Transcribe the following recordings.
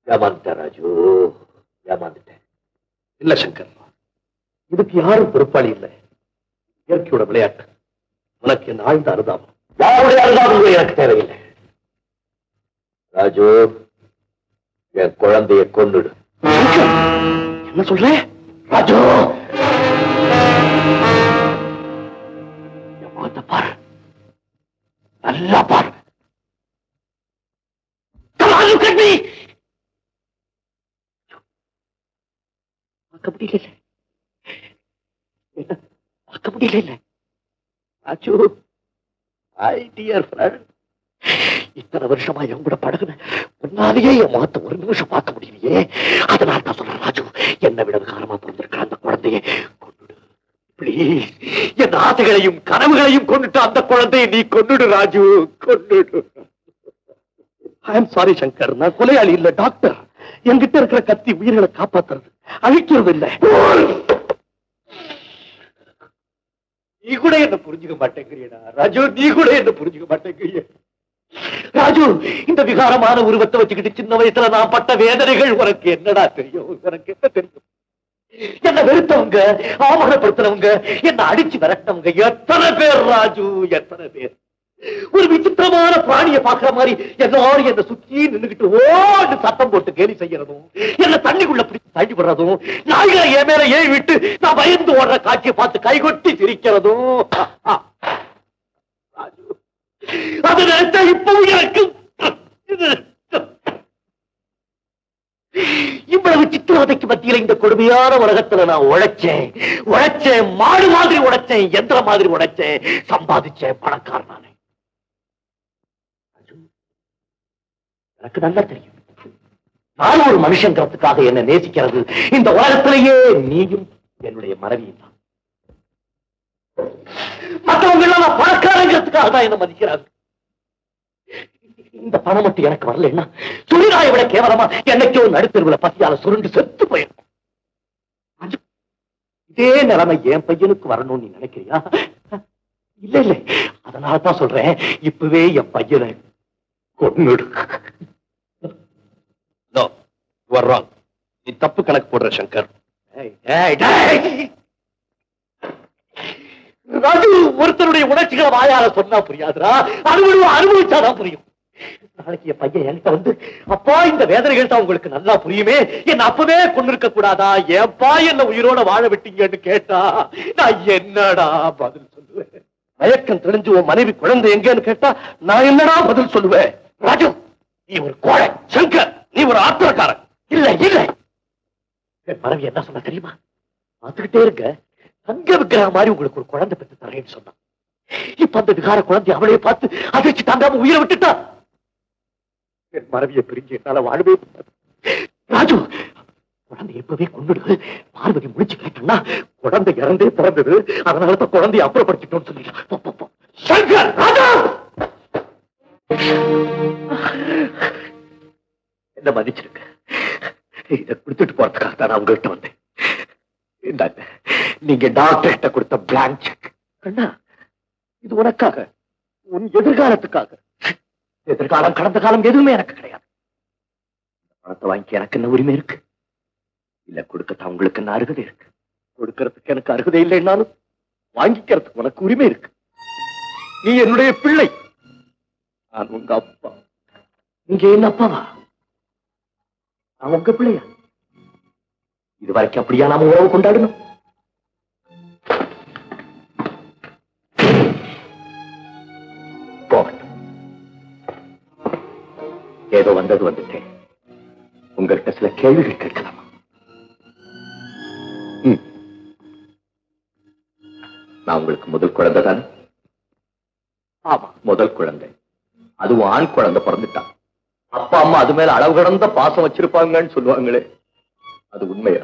ஏமாந்துட்டேன் ராஜு ஏமாந்துட்டேன் இல்ல சங்கர் இதுக்கு யாரும் பொறுப்பாளி இல்லை இயற்கையோட விளையாட்டு உனக்கு என் ஆழ்ந்த அனுதாபம் யாருடைய அனுதாபம் எனக்கு தேவையில்லை ராஜு என் குழந்தைய கொண்டுடு என்ன சொல்ற ராஜு என் முகத்தை பாரு நல்லா பாரு Come on, look at me! பார்க்க முடியல என்ன பார்க்க முடியல ராஜு ஐ டியர் ஃப்ரெண்ட் இத்தனை வருஷமா என் கூட பழகுன முன்னாலேயே என் முகத்தை ஒரு நிமிஷம் பார்க்க முடியலையே அதனால தான் சொல்றேன் ராஜு என்னை விட விகாரமா பிறந்திருக்கிற அந்த குழந்தையை கொண்டுடு ப்ளீஸ் என் ஆசைகளையும் கனவுகளையும் கொண்டுட்டு அந்த குழந்தையை நீ கொண்டுடு ராஜு கொண்டுடு ஐ எம் சாரி சங்கர் நான் கொலையாளி இல்ல டாக்டர் என்கிட்ட இருக்கிற கத்தி உயிர்களை காப்பாத்துறது அழிக்கிறது இல்ல நீ கூட என்ன புரிஞ்சுக்க மாட்டேங்கிறியடா ராஜு நீ கூட என்ன புரிஞ்சுக்க மாட்டேங்கிறிய ராஜு இந்த விகாரமான உருவத்தை வச்சுக்கிட்டு சின்ன வயசுல நான் பட்ட வேதனைகள் உனக்கு என்னடா தெரியும் உனக்கு என்ன தெரியும் என்ன வெறுத்தவங்க அவமானப்படுத்தினவங்க என்ன அடிச்சு விரட்டினவங்க எத்தனை பேர் ராஜு எத்தனை பேர் ஒரு விசித்திரமான பிராணியை பாக்குற மாதிரி எல்லாரும் என்ன சுத்தி நின்னுகிட்டு ஓடு சத்தம் போட்டு கேலி செய்யறதும் என்ன தண்ணிக்குள்ள பிடிச்சு தள்ளி விடுறதும் நாய்களை என் மேல ஏறி விட்டு நான் பயந்து ஓடுற காட்சியை பார்த்து கைகொட்டி சிரிக்கிறதும் ராஜு, அது நினைச்சா இப்பவும் எனக்கு இவ்வளவு சித்திரவதைக்கு மத்தியில இந்த கொடுமையான உலகத்துல நான் உழைச்சேன் உழைச்சேன் மாடு மாதிரி உழைச்சேன் எந்திர மாதிரி உழைச்சேன் சம்பாதிச்சேன் பணக்காரன் நானே எனக்கு நல்லா தெரியும் நான் ஒரு மனுஷங்கிறதுக்காக என்ன நேசிக்கிறது இந்த உலகத்திலேயே நீயும் என்னுடைய மனைவியும் தான் மற்றவங்க எல்லாம் நான் பணக்காரங்கிறதுக்காக தான் என்ன மதிக்கிறாங்க இந்த பணம் மட்டும் எனக்கு வரலன்னா சுரிநாயை விட கேவலமா என்னைக்கோ நடுத்தருவுல பசியால சுருண்டு செத்து போயிருக்கும் அது- இதே நிலைமை என் பையனுக்கு வரணும்னு நீ நினைக்கிறியா இல்ல இல்ல அதனால தான் சொல்றேன் இப்பவே என் பையனை கொன்னுடு வர்றான் நீ தப்பு கணக்கு போடுற சங்கர் ராஜு ஒருத்தருடைய உணர்ச்சிகளை வாயால சொன்னா புரியாதுடா அனுபவம் அனுபவிச்சாதான் புரியும் நாளைக்கு என் பையன் என்கிட்ட வந்து அப்பா இந்த வேதனைகள் தான் உங்களுக்கு நல்லா புரியுமே என்ன அப்பவே கொண்டிருக்க கூடாதா ஏப்பா என்ன உயிரோட வாழ விட்டீங்கன்னு கேட்டா நான் என்னடா பதில் சொல்லுவேன் மயக்கம் தெரிஞ்சு உன் மனைவி குழந்தை எங்கன்னு கேட்டா நான் என்னடா பதில் சொல்லுவேன் ராஜு நீ ஒரு கோழை சங்கர் நீ ஒரு ஆத்திரக்காரன் இல்ல இல்ல என் மனைவி என்ன சொன்ன தெரியுமா பார்த்துக்கிட்டே இருக்க தங்க விக்கிரகம் மாதிரி உங்களுக்கு ஒரு குழந்தை பெற்று தரேன்னு சொன்னான் இப்ப அந்த விகார குழந்தை அவளையே பார்த்து அதிர்ச்சி தாங்காம உயிரை விட்டுட்டா என் மனைவியை பிரிஞ்சு என்னால வாழவே முடியாது. ராஜு குழந்தை எப்பவே கொண்டுடு பார்வதி முடிச்சு கேட்டோம்னா குழந்தை இறந்தே பிறந்தது அதனால தான் குழந்தையை அப்புறப்படுத்திட்டோம்னு சொல்லிடலாம் போ, போ, போ. சங்கர் ராஜா என்ன மன்னிச்சிருக்க இதை கொடுத்துட்டு போறதுக்காக தான் நான் உங்ககிட்ட வந்தேன் இந்தாங்க நீங்க டாக்டர் கிட்ட கொடுத்த பிளாங்க் செக் கண்ணா இது உனக்காக உன் எதிர்காலத்துக்காக எதிர்காலம் கடந்த காலம் எதுவுமே எனக்கு கிடையாது இந்த பணத்தை வாங்கி எனக்கு என்ன உரிமை இருக்கு இல்ல கொடுக்கத்தான் உங்களுக்கு என்ன அருகதை இருக்கு கொடுக்கறதுக்கு எனக்கு அருகதை இல்லைன்னாலும் வாங்கிக்கிறதுக்கு உனக்கு உரிமை இருக்கு நீ என்னுடைய பிள்ளை நான் உங்க அப்பா நீங்க என்ன அப்பாவா நான் உங்க பிள்ளையா இது வரைக்கும் அப்படியா நாம உறவு கொண்டாடணும் போகட்டும் ஏதோ வந்தது வந்துட்டேன் உங்கள்கிட்ட சில கேள்விகள் கேட்கலாமா ம். நான் உங்களுக்கு முதல் குழந்தை தானே ஆமா முதல் குழந்தை அதுவும் ஆண் குழந்தை பிறந்துட்டான் அப்பா அம்மா அது மேல அளவு கடந்த பாசம் வச்சிருப்பாங்கன்னு சொல்லுவாங்களே அது உண்மையா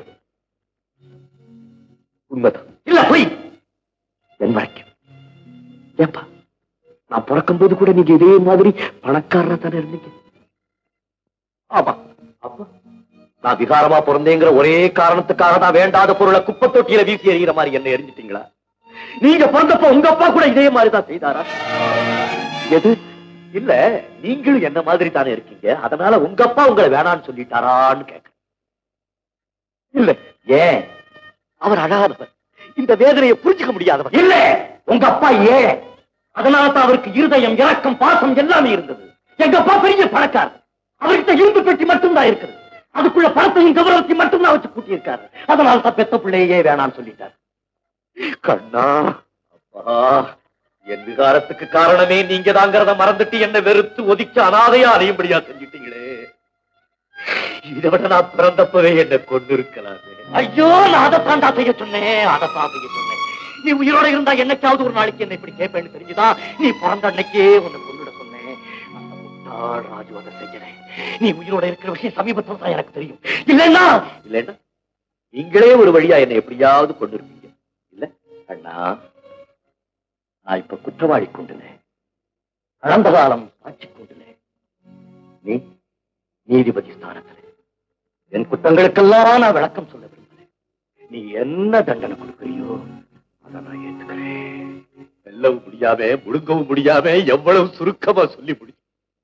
உண்மைதான் இல்ல போய் என் வரைக்கும் ஏப்பா நான் பிறக்கும் போது கூட நீங்க இதே மாதிரி பணக்காரரா தானே இருந்தீங்க ஆமா அப்பா நான் விகாரமா பிறந்தேங்கிற ஒரே காரணத்துக்காக தான் வேண்டாத பொருளை குப்பை தொட்டியில வீசி எறிகிற மாதிரி என்ன எரிஞ்சிட்டீங்களா நீங்க பிறந்தப்ப உங்க அப்பா கூட இதே மாதிரி தான் செய்தாரா எது இல்ல நீங்களும் என்ன மாதிரி தானே இருக்கீங்க அதனால உங்க அப்பா உங்களை வேணான்னு சொல்லிட்டாரான்னு கேட்க இல்ல ஏன் அவர் அழாதவர் இந்த வேதனையை புரிஞ்சுக்க முடியாதவர் இல்ல உங்க அப்பா ஏன் அதனால தான் அவருக்கு இருதயம் இரக்கம் பாசம் எல்லாமே இருந்தது எங்க அப்பா பெரிய பணக்காரர் அவர்கிட்ட இரும்பு பெட்டி மட்டும்தான் இருக்குது அதுக்குள்ள பணத்தையும் கௌரவத்தையும் மட்டும்தான் வச்சு கூட்டியிருக்காரு அதனால தான் பெத்த பிள்ளையே வேணாம்னு சொல்லிட்டார் கண்ணா அப்பா என் விகாரத்துக்கு காரணமே நீங்க தாங்கிறத மறந்துட்டு என்ன வெறுத்து ஒதுக்கி அனாதையா அலையும்படியா செஞ்சிட்டீங்களே இதை விட நான் பிறந்தப்பவே என்ன கொண்டு இருக்கலாமே ஐயோ நான் அதைத்தான் தான் செய்ய சொன்னேன் அதைத்தான் செய்ய சொன்னேன் நீ உயிரோட இருந்தா என்னைக்காவது ஒரு நாளைக்கு என்ன இப்படி கேட்பேன்னு தெரிஞ்சுதா நீ பிறந்த அன்னைக்கே உன்னை கொண்டுட சொன்னேன் அந்த முட்டாள் ராஜு அதை செய்யறேன் நீ உயிரோட இருக்கிற விஷயம் சமீபத்தில் தான் எனக்கு தெரியும் இல்லைன்னா இல்லைன்னா நீங்களே ஒரு வழியா என்னை எப்படியாவது கொண்டு இருப்பீங்க இல்ல அண்ணா நான் இப்ப குற்றவாளி கொண்டுனே கடந்த காலம் சாட்சி கொண்டுனே நீ நீதிபதி ஸ்தானத்தில் என் குற்றங்களுக்கெல்லாம் நான் விளக்கம் சொல்ல விரும்புகிறேன் நீ என்ன தண்டனை கொடுக்கறியோ அதை நான் ஏத்துக்கிறேன் வெல்லவும் முடியாம முழுங்கவும் முடியாம எவ்வளவு சுருக்கமா சொல்லி முடியும்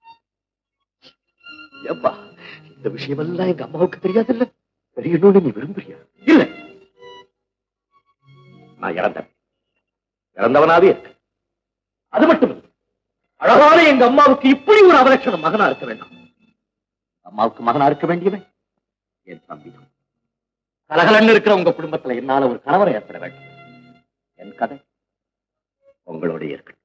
ஏப்பா இந்த விஷயமெல்லாம் எங்க அம்மாவுக்கு தெரியாதுல்ல தெரியணும்னு நீ விரும்புறியா இல்ல நான் இறந்தேன் இறந்தவனாவே இருக்கு அது மட்டும் இல்ல அழகான எங்க அம்மாவுக்கு இப்படி ஒரு அவலட்சணம் மகனா இருக்க வேண்டாம் அம்மாவுக்கு மகனா இருக்க வேண்டியவன் என் தம்பி தான் கலகலன்னு இருக்கிற உங்க குடும்பத்துல என்னால ஒரு கணவரை ஏற்பட வேண்டும் என் கதை உங்களோட இருக்கட்டும்